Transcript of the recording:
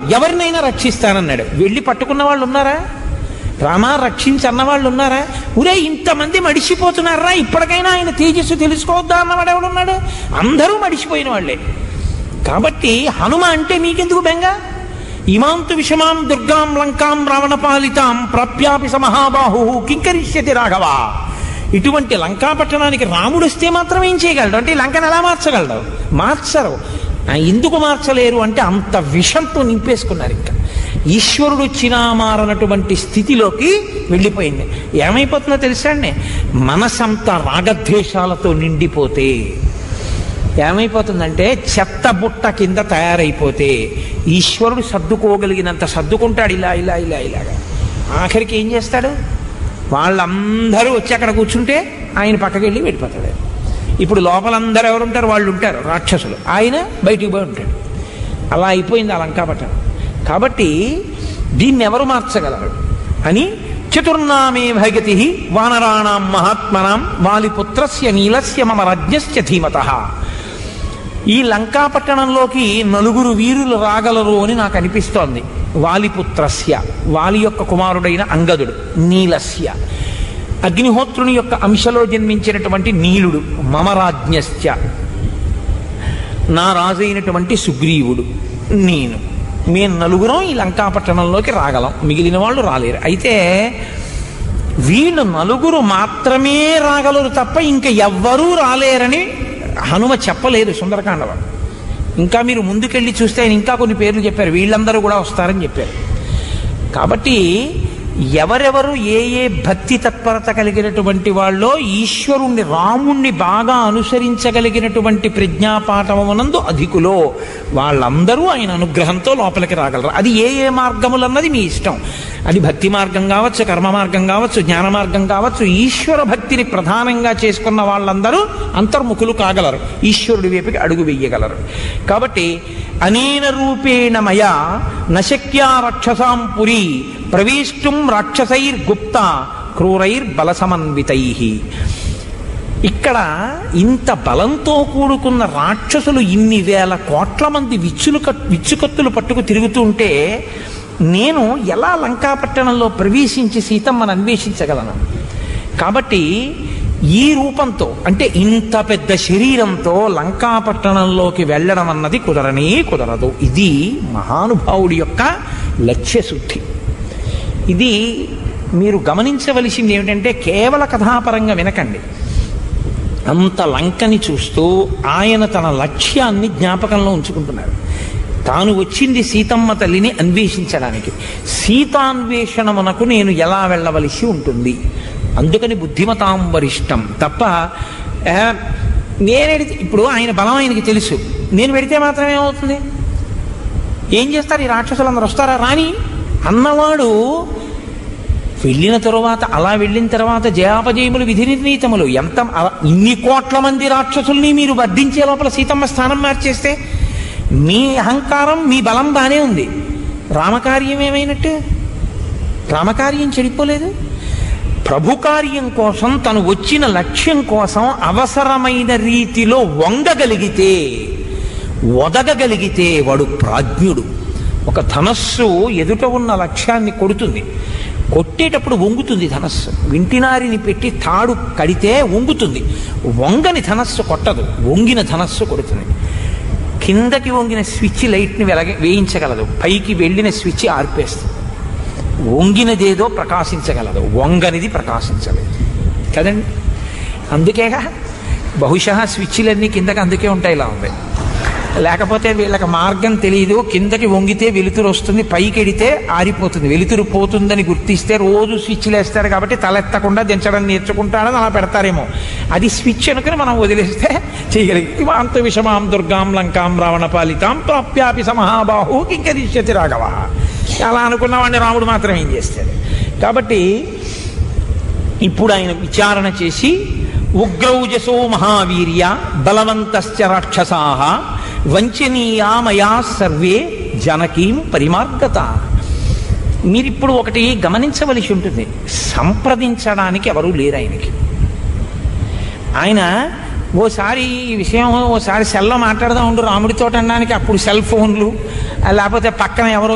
ఎవరినైనా రక్షిస్తానన్నాడు వెళ్ళి పట్టుకున్న వాళ్ళు ఉన్నారా రామా రక్షించి అన్న వాళ్ళు ఉన్నారా ఉరే ఇంతమంది మడిసిపోతున్నారా ఇప్పటికైనా ఆయన తేజస్సు తెలుసుకోవద్దా అన్నవాడు ఎవడున్నాడు అందరూ మడిసిపోయిన వాళ్ళే కాబట్టి హనుమ అంటే మీకెందుకు బెంగ ఇమాంతు విషమాం దుర్గాం లంకాం రావణపాలితాం ప్రాప్యాపి సమహాబాహు కింకరిష్యతి రాఘవ ఇటువంటి లంకా పట్టణానికి రాముడు వస్తే మాత్రం ఏం చేయగలడు అంటే ఈ లంకను ఎలా మార్చగలడు మార్చరు ఆ, ఎందుకు మార్చలేరు అంటే అంత విషంతో నింపేసుకున్నారు ఇంకా ఈశ్వరుడు వచ్చినా మారనటువంటి స్థితిలోకి వెళ్ళిపోయింది ఏమైపోతుందో తెలుసా అండి మనసంతా రాగద్వేషాలతో నిండిపోతే ఏమైపోతుందంటే చెత్త బుట్ట కింద తయారైపోతే ఈశ్వరుడు సర్దుకోగలిగినంత సర్దుకుంటాడు ఇలా ఇలా ఇలా ఇలాగా ఆఖరికి ఏం చేస్తాడు వాళ్ళందరూ వచ్చి అక్కడ కూర్చుంటే ఆయన పక్కకి వెళ్ళి వెళ్ళిపోతాడు ఇప్పుడు లోపలందరూ ఎవరు ఉంటారు వాళ్ళు ఉంటారు రాక్షసులు ఆయన బయటికి పోయి ఉంటాడు అలా అయిపోయింది ఆ లంకాపట్టణం కాబట్టి దీన్ని ఎవరు మార్చగలరు అని చతుర్నామే భగతి వానరాణాం మహాత్మనాం వాలిపుత్రస్య నీలస్య మమ రజ్ఞస్య ధీమత ఈ లంకాపట్టణంలోకి నలుగురు వీరులు రాగలరు అని నాకు అనిపిస్తోంది వాలిపుత్రస్య వాలి యొక్క కుమారుడైన అంగదుడు నీలస్య అగ్నిహోత్రుని యొక్క అంశలో జన్మించినటువంటి నీలుడు మమరాజ్ఞశ్చ నా రాజైనటువంటి సుగ్రీవుడు నేను మేము నలుగురం ఈ లంకాపట్టణంలోకి రాగలం మిగిలిన వాళ్ళు రాలేరు అయితే వీళ్ళు నలుగురు మాత్రమే రాగలరు తప్ప ఇంకా ఎవ్వరూ రాలేరని హనుమ చెప్పలేదు సుందరకాండలో ఇంకా మీరు ముందుకెళ్ళి చూస్తే ఆయన ఇంకా కొన్ని పేర్లు చెప్పారు వీళ్ళందరూ కూడా వస్తారని చెప్పారు కాబట్టి ఎవరెవరు ఏ ఏ భక్తి తత్పరత కలిగినటువంటి వాళ్ళో ఈశ్వరుణ్ణి రాముణ్ణి బాగా అనుసరించగలిగినటువంటి ప్రజ్ఞాపాఠమునందు అధికులో వాళ్ళందరూ ఆయన అనుగ్రహంతో లోపలికి రాగలరు అది ఏ ఏ మార్గములన్నది మీ ఇష్టం అది భక్తి మార్గం కావచ్చు కర్మ మార్గం కావచ్చు జ్ఞాన మార్గం కావచ్చు ఈశ్వర భక్తిని ప్రధానంగా చేసుకున్న వాళ్ళందరూ అంతర్ముఖులు కాగలరు ఈశ్వరుడి వైపుకి అడుగు వెయ్యగలరు కాబట్టి అనేన రూపేణ మయా నశక్యా రక్షసాం పురి ప్రవేష్టుం రాక్షసైర్గుప్త క్రూరైర్ బలసమన్వితై ఇక్కడ ఇంత బలంతో కూడుకున్న రాక్షసులు ఇన్ని వేల కోట్ల మంది విచ్చులు కట్ విచ్చుకత్తులు పట్టుకు తిరుగుతుంటే నేను ఎలా లంకాపట్టణంలో ప్రవేశించి సీతమ్మను అన్వేషించగలను కాబట్టి ఈ రూపంతో అంటే ఇంత పెద్ద శరీరంతో లంకాపట్టణంలోకి వెళ్ళడం అన్నది కుదరనే కుదరదు ఇది మహానుభావుడి యొక్క లక్ష్యశుద్ధి ఇది మీరు గమనించవలసింది ఏమిటంటే కేవల కథాపరంగా వినకండి అంత లంకని చూస్తూ ఆయన తన లక్ష్యాన్ని జ్ఞాపకంలో ఉంచుకుంటున్నారు తాను వచ్చింది సీతమ్మ తల్లిని అన్వేషించడానికి సీతాన్వేషణమునకు నేను ఎలా వెళ్ళవలసి ఉంటుంది అందుకని బుద్ధిమతాం వరిష్టం తప్ప "ఆ, నేనెడితే ఇప్పుడు ఆయన బలం ఆయనకి తెలుసు నేను పెడితే మాత్రం ఏమవుతుంది ఏం చేస్తారు ఈ రాక్షసులందరూ వస్తారా రాని అన్నవాడు వెళ్ళిన తరువాత అలా వెళ్ళిన తర్వాత జయాపజయములు విధి నిర్ణీతములు ఎంత అలా- ఇన్ని కోట్ల మంది రాక్షసుల్ని మీరు వర్ధించే లోపల సీతమ్మ స్థానం మార్చేస్తే మీ అహంకారం మీ బలం బానే ఉంది రామకార్యం ఏమైనట్టు రామకార్యం చెడిపోలేదు ప్రభు కార్యం కోసం తను వచ్చిన లక్ష్యం కోసం అవసరమైన రీతిలో వంగగలిగితే ఒదగగలిగితే వాడు ప్రాజ్ఞుడు ఒక ధనస్సు ఎదుట ఉన్న లక్ష్యాన్ని కొడుతుంది కొట్టేటప్పుడు వంగుతుంది ధనస్సు వింటినారిని పెట్టి తాడు కడితే వంగుతుంది వంగని ధనస్సు కొట్టదు వంగిన ధనస్సు కొడుతుంది కిందకి వంగిన స్విచ్ లైట్ని వెలగ వేయించగలదు పైకి వెళ్ళిన స్విచ్ ఆర్పేస్తుంది వంగినదేదో ప్రకాశించగలదు వంగనిది ప్రకాశించలేదు కదండి అందుకేగా బహుశా స్విచ్లన్నీ కిందకి అందుకే ఉంటాయి ఇలా ఉంది లేకపోతే వీళ్ళకి మార్గం తెలియదు కిందకి వంగితే వెలుతురు వస్తుంది పైకి ఎడితే ఆరిపోతుంది వెలుతురు పోతుందని గుర్తిస్తే రోజు స్విచ్లు వేస్తారు కాబట్టి తలెత్తకుండా దించడం నేర్చుకుంటాడని అలా పెడతారేమో అది స్విచ్ అనుకుని మనం వదిలేస్తే చేయగలిగి ఇవాంత విషమాం దుర్గాం లంకాం రావణ పాలితాం ప్రాప్యాపి సమహాబాహు కింకరిష్యతి రాఘవ అలా అనుకున్న వాడిని రాముడు మాత్రం ఏం చేస్తాడు కాబట్టి ఇప్పుడు ఆయన విచారణ చేసి ఉగ్రౌజసో మహావీర్య బలవంతశ్చ రాక్షసా వంచనీయా మయా సర్వే జనకీం పరిమార్గత మీరిప్పుడు ఒకటి గమనించవలసి ఉంటుంది సంప్రదించడానికి ఎవరూ లేరు ఆయనకి ఆయన ఓసారి ఈ విషయం ఓసారి సెల్లో మాట్లాడదాం ఉండు రాముడితో అనడానికి అప్పుడు సెల్ ఫోన్లు లేకపోతే పక్కన ఎవరో